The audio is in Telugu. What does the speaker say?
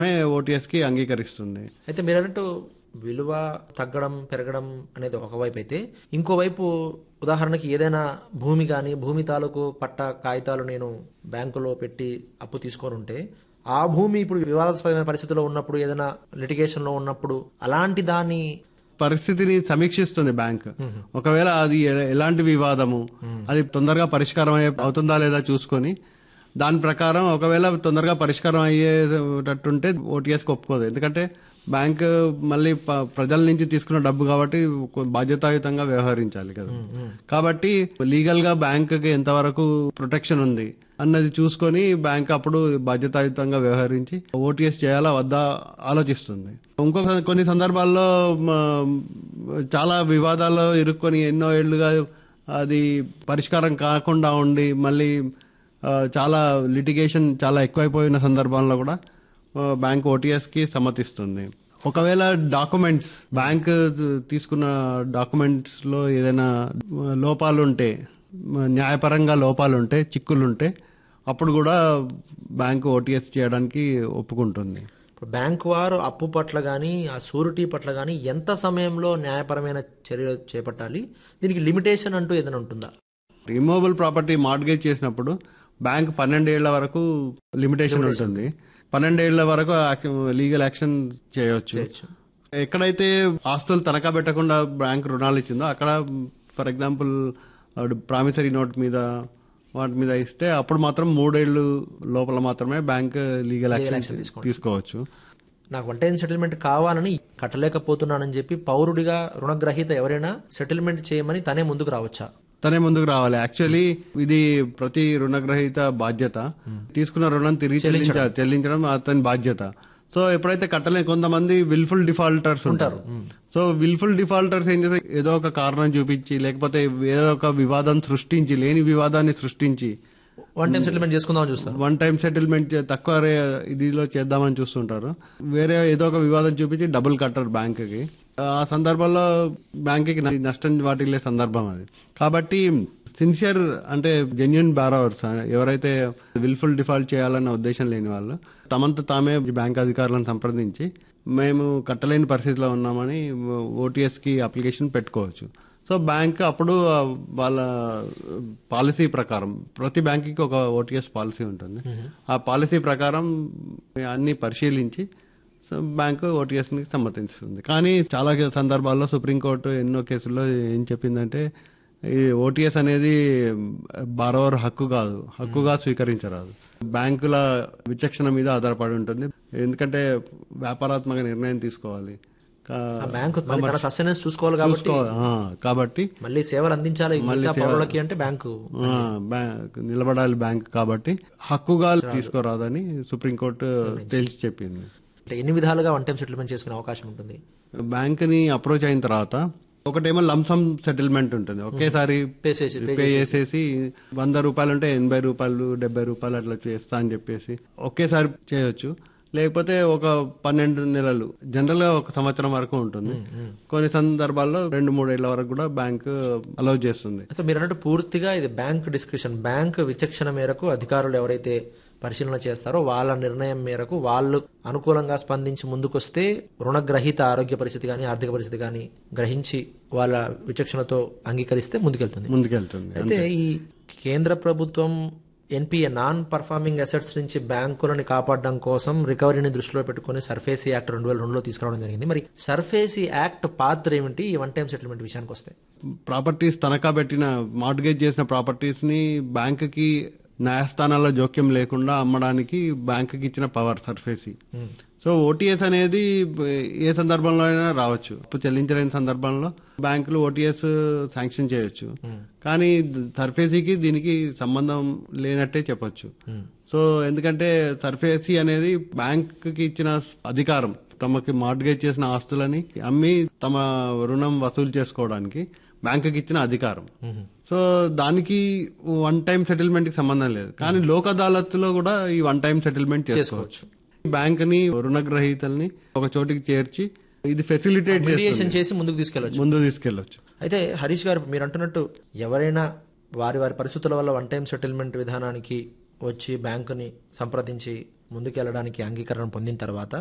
ఓటీఎస్ కి అంగీకరిస్తుంది అయితే మీరు అన్నట్టు విలువ తగ్గడం పెరగడం అనేది ఒకవైపు అయితే ఇంకోవైపు ఉదాహరణకి ఏదైనా భూమి కానీ భూమి తాలూకు పట్ట కాగితాలు నేను బ్యాంకులో పెట్టి అప్పు తీసుకొని ఉంటే ఆ భూమి ఇప్పుడు వివాదాస్పదమైన పరిస్థితిలో ఉన్నప్పుడు ఏదైనా litigation లో ఉన్నప్పుడు అలాంటి దాన్ని పరిస్థితిని సమీక్షిస్తుంది బ్యాంక్ ఒకవేళ అది ఎ- ఎలాంటి వివాదము అది తొందరగా పరిష్కారం అయ్యే అవుతుందా లేదా చూసుకొని దాని ప్రకారం ఒకవేళ తొందరగా పరిష్కారం అయ్యేటట్టుంటే ఓటీఎస్ ఒప్పుకోదు ఎందుకంటే బ్యాంక్ మళ్ళీ ప- ప్రజల నుంచి తీసుకున్న డబ్బు కాబట్టి కొ- బాధ్యతాయుతంగా వ్యవహరించాలి కదా కాబట్టి లీగల్ గా బ్యాంక్ కి ఎంతవరకు ప్రొటెక్షన్ ఉంది అన్నది చూసుకొని బ్యాంక్ అప్పుడు బాధ్యతాయుతంగా వ్యవహరించి ఓటీఎస్ చేయాలా వద్దా ఆలోచిస్తుంది ఇంకొక కొన్ని సందర్భాల్లో మ, చాలా వివాదాల్లో ఇరుక్కొని ఎన్నో ఏళ్లుగా అది పరిష్కారం కాకుండా ఉండి మళ్ళీ ఆ, చాలా లిటిగేషన్ చాలా ఎక్కువైపోయిన సందర్భంలో కూడా ఆ, బ్యాంక్ ఓటీఎస్ కి సమ్మతిస్తుంది ఒకవేళ డాక్యుమెంట్స్ బ్యాంక్ తీసుకున్న డాక్యుమెంట్స్ లో ఏదైనా లోపాలు ఉంటే న్యాయపరంగా లోపాలు ఉంటే చిక్కులు ఉంటే అప్పుడు కూడా బ్యాంక్ ఓటీఎస్ చేయడానికి ఒప్పుకుంటుంది ఇప్పుడు బ్యాంకు వారు అప్పు పట్ల కానీ ఆ సూరిటీ పట్ల కానీ ఎంత సమయంలో న్యాయపరమైన చర్యలు చేపట్టాలి దీనికి లిమిటేషన్ అంటూ ఏదైనా ఉంటుందా రిమూవబుల్ ప్రాపర్టీ మార్గేజ్ చేసినప్పుడు బ్యాంక్ పన్నెండేళ్ల వరకు లిమిటేషన్ ఉంటుంది పన్నెండేళ్ల వరకు లీగల్ యాక్షన్ చేయవచ్చు చేయొచ్చు. ఎక్కడైతే ఆస్తులు తనఖా పెట్టకుండా బ్యాంక్ రుణాలు ఇచ్చిందో అక్కడ ఫర్ ఎగ్జాంపుల్ ప్రామిసరీ నోట్ మీద వాటి మీద ఇస్తే అప్పుడు మాత్రం మూడేళ్లు లోపల మాత్రమే బ్యాంక్ లీగల్ యాక్షన్ తీసుకోవచ్చు నాకు వన్ టైం సెటిల్మెంట్ కావాలని కట్టలేకపోతున్నానని చెప్పి పౌరుడిగా రుణగ్రహీత ఎవరైనా సెటిల్మెంట్ చేయమని తనే ముందుకు రావచ్చా తనే ముందుకు రావాలి యాక్చువల్లీ ఇది ప్రతి రుణగ్రహీత బాధ్యత తీసుకున్న రుణం తిరిగి చెల్లించాలి చెల్లించడం అతని బాధ్యత సో ఎప్పుడైతే కట్టలే కొంతమంది విల్ఫుల్ డిఫాల్టర్స్ ఉంటారు సో విల్ఫుల్ డిఫాల్టర్స్ ఏం చేస్తారు ఏదో ఒక కారణం చూపించి లేకపోతే ఏదో ఒక వివాదం సృష్టించి లేని వివాదాన్ని సృష్టించి వన్ టైం సెటిల్మెంట్ చేసుకుందామని చూస్తారు వన్ టైం సెటిల్మెంట్ తక్కువ రే- ఇదిలో చేద్దామని చూస్తుంటారు వేరే ఏదో ఒక వివాదం చూపించి డబుల్ కట్టరు బ్యాంకుకి ఆ సందర్భంలో బ్యాంకుకి న- నష్టం వాటిల్లే సందర్భం అది కాబట్టి సిన్సియర్ అంటే జెన్యున్ బారోవర్స్ ఎవరైతే విల్ఫుల్ డిఫాల్ట్ చేయాలన్న ఉద్దేశం లేని వాళ్ళు తమంత తామే బ్యాంక్ అధికారులను సంప్రదించి మేము కట్టలేని పరిస్థితిలో ఉన్నామని ఓటీఎస్ కి అప్లికేషన్ పెట్టుకోవచ్చు సో బ్యాంక్ అప్పుడు ఆ వాళ్ళ పాలసీ ప్రకారం ప్రతి బ్యాంకుకి ఒక ఓటీఎస్ పాలసీ ఉంటుంది ఆ పాలసీ ప్రకారం అన్ని పరిశీలించి సో బ్యాంకు ఓటీఎస్ ని సమ్మతిస్తుంది కానీ చాలా సందర్భాల్లో సుప్రీంకోర్టు ఎన్నో కేసుల్లో ఏం చెప్పిందంటే ఈ ఓటీఎస్ అనేది బారోవర్ హక్కు కాదు హక్కుగా స్వీకరించరాదు బ్యాంకుల విచక్షణ మీద ఆధారపడి ఉంటుంది ఎందుకంటే వ్యాపారాత్మక నిర్ణయం తీసుకోవాలి కా- ఆ బ్యాంకు మరి తన సస్టెనెన్స్ చూసుకోవాలి కాబట్టి చూసుకోవాలి. ఆ, కాబట్టి మళ్ళీ సేవలు అందించాలి మిగతా పౌరులకి అంటే బ్యాంకు ఆ, బ్యాంక్ నిలబడాలి బ్యాంక్ కాబట్టి హక్కుగా తీసుకోరాదని సుప్రీంకోర్టు తేల్చి చెప్పింది అంటే ఎన్ని విధాలుగా వన్ టైం సెటిల్మెంట్ చేసుకునే అవకాశం ఉంటుంది బ్యాంక్ ని అప్రోచ్ అయిన తర్వాత ఒకటేమో లంసమ్ సెటిల్మెంట్ ఉంటుంది ఒకేసారి పే చేసి పే చేసేసి వంద రూపాయలు ఉంటే ఎనభై రూపాయలు డెబ్బై రూపాయలు అట్లా చేస్తా అని చెప్పేసి ఒకేసారి చేయొచ్చు లేకపోతే ఒక పన్నెండు నెలలు జనరల్ గా ఒక సంవత్సరం వరకు ఉంటుంది కొన్ని సందర్భాల్లో రెండు మూడేళ్ల వరకు కూడా బ్యాంక్ అలౌ చేస్తుంది అయితే మీరు అన్నట్టు పూర్తిగా ఇది బ్యాంక్ డిస్క్రిప్షన్ బ్యాంక్ విచక్షణ మేరకు అధికారులు ఎవరైతే పరిశీలన చేస్తారో వాళ్ళ నిర్ణయం మేరకు వాళ్ళు అనుకూలంగా స్పందించి ముందుకొస్తే రుణగ్రహీత ఆరోగ్య పరిస్థితి కానీ ఆర్థిక పరిస్థితి కానీ గ్రహించి వాళ్ళ విచక్షణతో అంగీకరిస్తే ముందుకెళ్తుంది ముందుకెళ్తుంది అయితే ఈ కేంద్ర ప్రభుత్వం ఎన్పిఏ నాన్ పర్ఫార్మింగ్ అసెట్స్ నుంచి బ్యాంకులను కాపాడడం కోసం రికవరీని దృష్టిలో పెట్టుకుని సర్ఫేసీ యాక్ట్ రెండు వేల రెండులో తీసుకురావడం జరిగింది మరి సర్ఫేసీ యాక్ట్ పాత్ర ఏమిటి ఈ వన్ టైం సెటిల్మెంట్ విషయానికి వస్తే ప్రాపర్టీస్ తనఖా పెట్టిన మార్గేజ్ చేసిన ప్రాపర్టీస్ ని బ్యాంక్ కి న్యాయస్థానాల్లో జోక్యం లేకుండా అమ్మడానికి బ్యాంక్ కి ఇచ్చిన పవర్ సర్ఫేసి సో ఓటీఎస్ అనేది ఏ సందర్భంలో అయినా రావచ్చు ఇప్పుడు చెల్లించలేని సందర్భంలో బ్యాంకులు ఓటీఎస్ శాంక్షన్ చేయొచ్చు కానీ సర్ఫేసీకి దీనికి సంబంధం లేనట్టే చెప్పొచ్చు సో ఎందుకంటే సర్ఫేసీ అనేది బ్యాంక్ కి ఇచ్చిన అధికారం తమకి మార్గేజ్ చేసిన ఆస్తులని అమ్మి తమ రుణం వసూలు చేసుకోవడానికి బ్యాంకుకి ఇచ్చిన అధికారం సో దానికి వన్ టైం సెటిల్మెంట్ కి సంబంధం లేదు కానీ లోక్ అదాలత్లో కూడా ఈ వన్ టైం సెటిల్మెంట్ చేసుకోవచ్చు బ్యాంక్ ని రుణగ్రహీతల్ని ఒక చోటికి చేర్చి ఇది ఫెసిలిటేట్ మీడియేషన్ చేసి ముందుకు తీసుకెళ్లొచ్చు ముందు తీసుకెళ్లొచ్చు అయితే హరీష్ గారు మీరు అంటున్నట్టు ఎవరైనా వారి వారి పరిస్థితుల వల్ల వన్ టైం సెటిల్మెంట్ విధానానికి వచ్చి బ్యాంకుని సంప్రదించి ముందుకెళ్ళడానికి అంగీకరణ పొందిన తర్వాత